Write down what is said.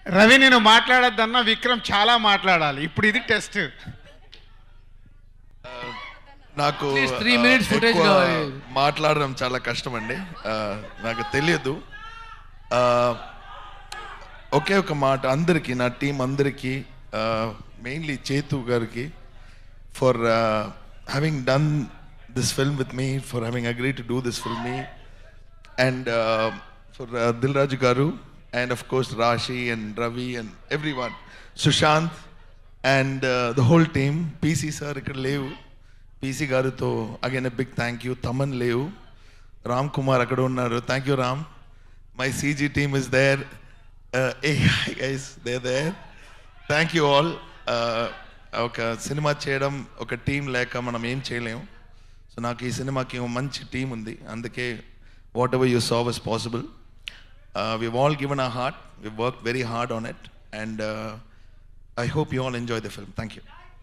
రవి నేను మాట్లాడొద్దన్నా విక్రమ్ చాలా మాట్లాడాలి ఇప్పుడు ఇది టెస్ట్ నాకు Please, three ఆ, minutes footage ఎక్కువ కావాలి. మాట్లాడడం చాలా కష్టం అండి ఆ, నాకు తెలియదు ఆ, ఒకే ఒక మాట అందరికీ నా టీం అందరికీ మెయిన్లీ చేతు గారికి for having done this film with me for having agree to do this film me and for Dil Raju garu and of course Raashi and Ravi and everyone Sushant and the whole team PC sir ఇక్కడ లేవు PC గారితో again big thank you Thaman లేవు రామ్ కుమార్ అక్కడ ఉన్నారు thank you Ram my CG team is there a guys they there thank you all ఒక cinema చేయడం ఒక team లేక మనం ఏం చేయలేము సో నాకు ఈ సినిమాకి ఒక మంచి టీం ఉంది అందుకే whatever you saw was possible we all given a heart we work very hard on it and I hope you all enjoy the film thank you